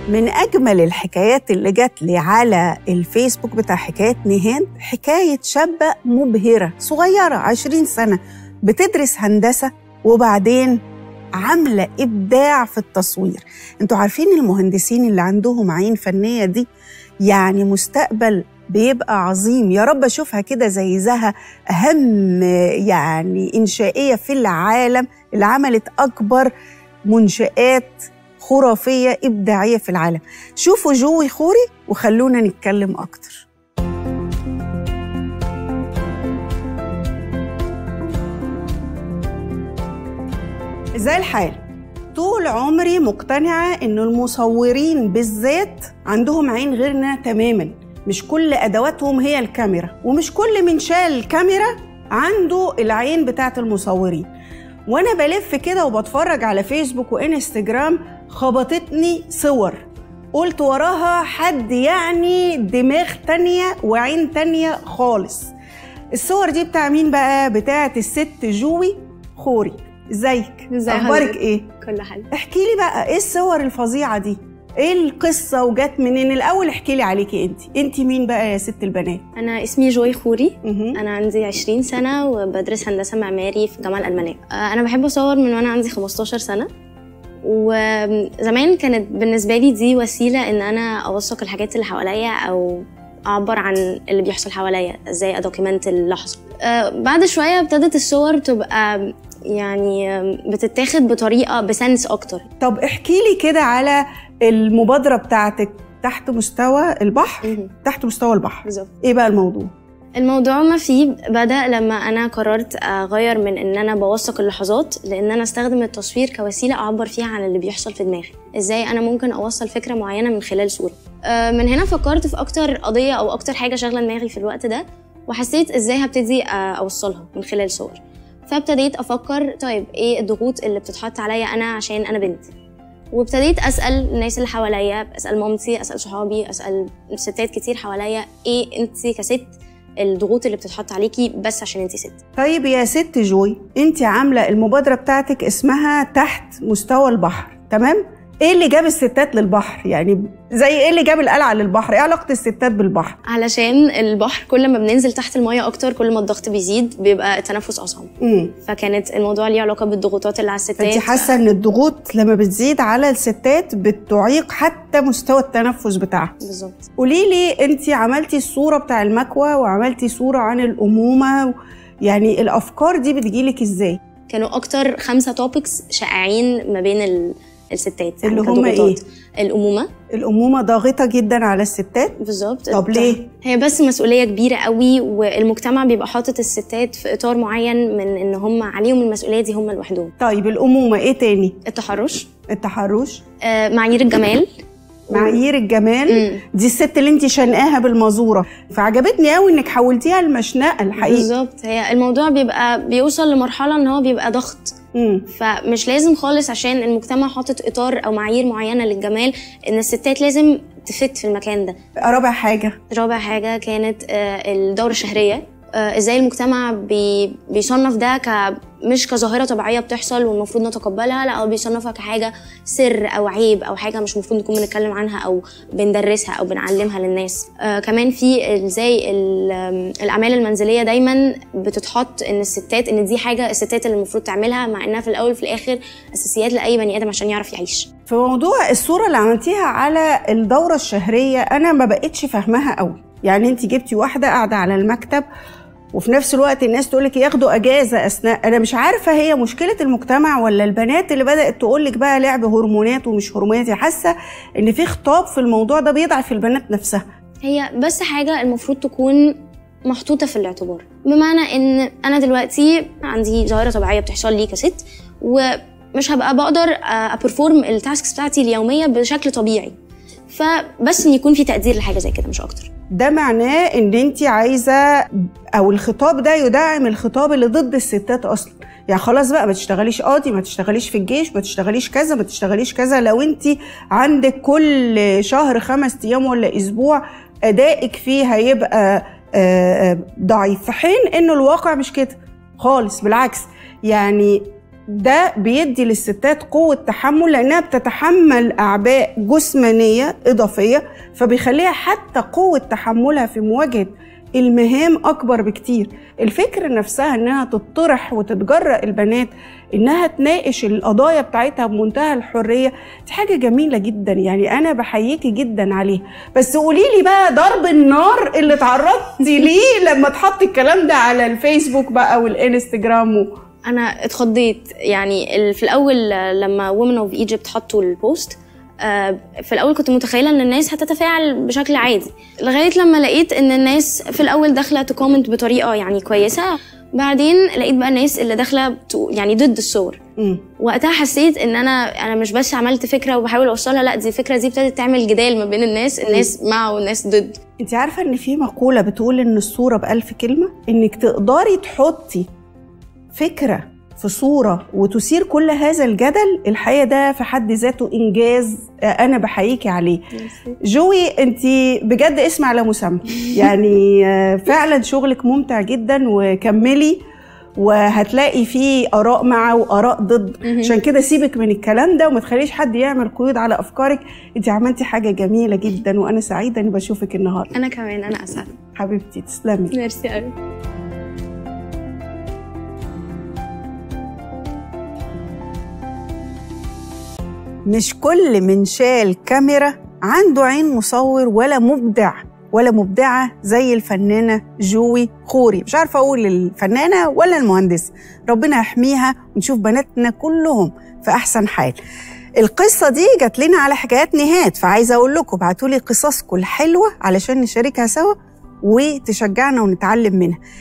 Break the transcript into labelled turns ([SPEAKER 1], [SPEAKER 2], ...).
[SPEAKER 1] من أجمل الحكايات اللي جات لي على الفيسبوك بتاع حكاية نهان حكاية شابة مبهرة صغيرة عشرين سنة بتدرس هندسة وبعدين عاملة إبداع في التصوير انتوا عارفين المهندسين اللي عندهم عين فنية دي يعني مستقبل بيبقى عظيم يا رب اشوفها كده زي زها اهم يعني انشائيه في العالم اللي عملت اكبر منشآت خرافيه ابداعيه في العالم شوفوا جوي خوري وخلونا نتكلم اكتر ازاي الحال طول عمري مقتنعه ان المصورين بالذات عندهم عين غيرنا تماما مش كل ادواتهم هي الكاميرا ومش كل من شال الكاميرا عنده العين بتاعه المصورين وانا بلف كده وبتفرج على فيسبوك وانستجرام خبطتني صور قلت وراها حد يعني دماغ تانية وعين تانية خالص الصور دي بتاع مين بقى بتاعه الست جوي خوري ازيك
[SPEAKER 2] ازي
[SPEAKER 1] اخبارك
[SPEAKER 2] حضرتك؟
[SPEAKER 1] ايه
[SPEAKER 2] كل حاجة
[SPEAKER 1] احكي لي بقى ايه الصور الفظيعه دي ايه القصه وجت منين الاول احكي لي عليكي انت انت مين بقى يا ست البنات
[SPEAKER 2] أنا اسمي جوي خوري
[SPEAKER 1] مهم.
[SPEAKER 2] أنا عندي 20 سنة وبدرس هندسة معماري في الجامعة الألمانية آه، أنا بحب أصور من وأنا عندي 15 سنة وزمان كانت بالنسبة لي دي وسيلة إن أنا أوثق الحاجات اللي حواليا أو أعبر عن اللي بيحصل حواليا ازاي ادوكيمنت اللحظة آه، بعد شوية ابتدت الصور تبقى يعني آم، بتتاخد بطريقة بسنس أكتر
[SPEAKER 1] طب احكي لي كده على المبادره بتاعتك تحت مستوى البحر
[SPEAKER 2] مهم.
[SPEAKER 1] تحت مستوى البحر
[SPEAKER 2] بالظبط
[SPEAKER 1] ايه بقى الموضوع
[SPEAKER 2] الموضوع ما فيه بدأ لما أنا قررت أغير من إن أنا بوثق اللحظات لإن أنا أستخدم التصوير كوسيلة أعبر فيها عن اللي بيحصل في دماغي إزاي أنا ممكن أوصل فكرة معينة من خلال صورة آه، من هنا فكرت في أكتر قضية أو أكتر حاجة شاغلة دماغي في الوقت ده وحسيت إزاي هبتدي آه، أوصلها من خلال صور فابتديت أفكر طيب إيه الضغوط اللي بتتحط عليا أنا عشان أنا بنت وابتديت اسال الناس اللي حواليا اسال مامتي اسال صحابي اسال ستات كتير حواليا ايه انت كست الضغوط اللي بتتحط عليكي بس عشان انت ست
[SPEAKER 1] طيب يا ست جوي انت عامله المبادره بتاعتك اسمها تحت مستوى البحر تمام ايه اللي جاب الستات للبحر يعني زي ايه اللي جاب القلعه للبحر ايه علاقه الستات بالبحر
[SPEAKER 2] علشان البحر كل ما بننزل تحت المية اكتر كل ما الضغط بيزيد بيبقى التنفس اصعب
[SPEAKER 1] امم
[SPEAKER 2] فكانت الموضوع ليه علاقه بالضغوطات اللي على الستات
[SPEAKER 1] فانت حاسه ان الضغوط لما بتزيد على الستات بتعيق حتى مستوى التنفس بتاعها
[SPEAKER 2] بالظبط
[SPEAKER 1] قولي لي انت عملتي الصوره بتاع المكوى وعملتي صوره عن الامومه و... يعني الافكار دي بتجيلك ازاي
[SPEAKER 2] كانوا اكتر خمسه توبكس شائعين ما بين ال- الستات
[SPEAKER 1] اللي هم
[SPEAKER 2] كضغوطات. الامومه
[SPEAKER 1] الامومه ضاغطه جدا على الستات
[SPEAKER 2] بالظبط
[SPEAKER 1] طب ليه
[SPEAKER 2] هي بس مسؤولية كبيرة قوي والمجتمع بيبقى حاطط الستات في إطار معين من إن هم عليهم المسؤولية دي هم لوحدهم
[SPEAKER 1] طيب الامومه ايه تاني
[SPEAKER 2] التحرش
[SPEAKER 1] التحرش
[SPEAKER 2] آه، معايير الجمال
[SPEAKER 1] معايير الجمال
[SPEAKER 2] مم.
[SPEAKER 1] دي الست اللي انت شنقاها بالمزوره فعجبتني قوي انك حولتيها المشنقه الحقيقه
[SPEAKER 2] بالظبط هي الموضوع بيبقى بيوصل لمرحلة إن هو بيبقى ضغط
[SPEAKER 1] امم
[SPEAKER 2] فمش لازم خالص عشان المجتمع حاطط إطار أو معايير معينة للجمال إن الستات لازم تفت في المكان ده
[SPEAKER 1] رابع حاجه
[SPEAKER 2] رابع حاجة كانت آه، الدورة الشهرية آه، ازاي المجتمع بي بيصنف ده ك مش كظاهرة طبيعية بتحصل والمفروض نتقبلها لا هو بيصنفها كحاجة سر أو عيب أو حاجة مش المفروض نكون بنتكلم عنها أو بندرسها أو بنعلمها للناس آه كمان في ازاي ال- آم، الأعمال المنزلية دايما بتتحط إن الستات إن دي حاجة الستات اللي المفروض تعملها مع إنها في الأول وفي الآخر أساسيات لأي بني آدم عشان يعرف يعيش
[SPEAKER 1] في موضوع الصوره اللي عملتيها على الدوره الشهريه انا ما بقتش فاهماها قوي يعني انت جبتي واحده قاعده على المكتب وفي نفس الوقت الناس تقولك ياخدوا اجازه اثناء انا مش عارفه هي مشكله المجتمع ولا البنات اللي بدات تقولك بقى لعب هرمونات ومش هرمونات يعني حاسه ان في خطاب في الموضوع ده بيضعف البنات نفسها
[SPEAKER 2] هي بس حاجة المفروض تكون محطوطة في الاعتبار بمعنى ان انا دلوقتي عندي ظاهرة طبيعية بتحصل لي كست ومش هبقى بقدر ابرفورم التاسكس بتاعتي اليومية بشكل طبيعي فبس ان يكون في تقدير لحاجة زي كده مش اكتر
[SPEAKER 1] ده معناه ان انت عايزه او الخطاب ده يدعم الخطاب اللي ضد الستات اصلا يعني خلاص بقى ما تشتغليش قاضي ما تشتغليش في الجيش ما تشتغليش كذا ما تشتغليش كذا لو انت عندك كل شهر خمس ايام ولا اسبوع ادائك فيه هيبقى آه، آه، ضعيف في حين انه الواقع مش كده خالص بالعكس يعني ده بيدي للستات قوة تحمل لأنها بتتحمل أعباء جسمانية إضافية فبيخليها حتى قوة تحملها في مواجهة المهام أكبر بكتير الفكرة نفسها إنها تطرح وتتجرأ البنات إنها تناقش القضايا بتاعتها بمنتهى الحرية دي حاجة جميلة جدا يعني أنا بحييكي جدا عليها بس قولي لي بقى ضرب النار اللي اتعرضتي ليه لما تحطي الكلام ده على الفيسبوك بقى والإنستجرام و...
[SPEAKER 2] انا اتخضيت يعني ال- في الاول آه، لما وومن اوف ايجيبت حطوا البوست آه، في الاول كنت متخيله ان الناس هتتفاعل بشكل عادي لغايه لما لقيت ان الناس في الاول داخله تكومنت بطريقه يعني كويسه بعدين لقيت بقى الناس اللي داخله بتو- يعني ضد الصور
[SPEAKER 1] مم.
[SPEAKER 2] وقتها حسيت ان انا انا مش بس عملت فكره وبحاول اوصلها لا دي الفكره دي ابتدت تعمل جدال ما بين الناس الناس مع والناس ضد
[SPEAKER 1] انت عارفة ان في مقولة بتقول ان الصورة بألف كلمة انك تقدري تحطي فكرة في صورة وتثير كل هذا الجدل الحقيقة ده في حد ذاته إنجاز آه، أنا بحييكي عليه جوي انت بجد اسم على مسمى يعني آه، فعلا شغلك ممتع جدا وكملي وهتلاقي فيه اراء مع واراء ضد
[SPEAKER 2] مهم.
[SPEAKER 1] عشان كده سيبك من الكلام ده وما تخليش حد يعمل قيود على افكارك انت عملتي حاجه جميله جدا وانا سعيده اني بشوفك النهارده
[SPEAKER 2] انا كمان انا اسعد
[SPEAKER 1] حبيبتي تسلمي
[SPEAKER 2] ميرسي قوي
[SPEAKER 1] مش كل من شال كاميرا عنده عين مصور ولا مبدع ولا مبدعة زي الفنانة جوي خوري مش عارفة أقول الفنانة ولا المهندسة ربنا يحميها ونشوف بناتنا كلهم في أحسن حال القصة دي جات لنا على حكايات نهاد فعايزة أقول لكم ابعتوا لي قصصكم الحلوة علشان نشاركها سوا وتشجعنا ونتعلم منها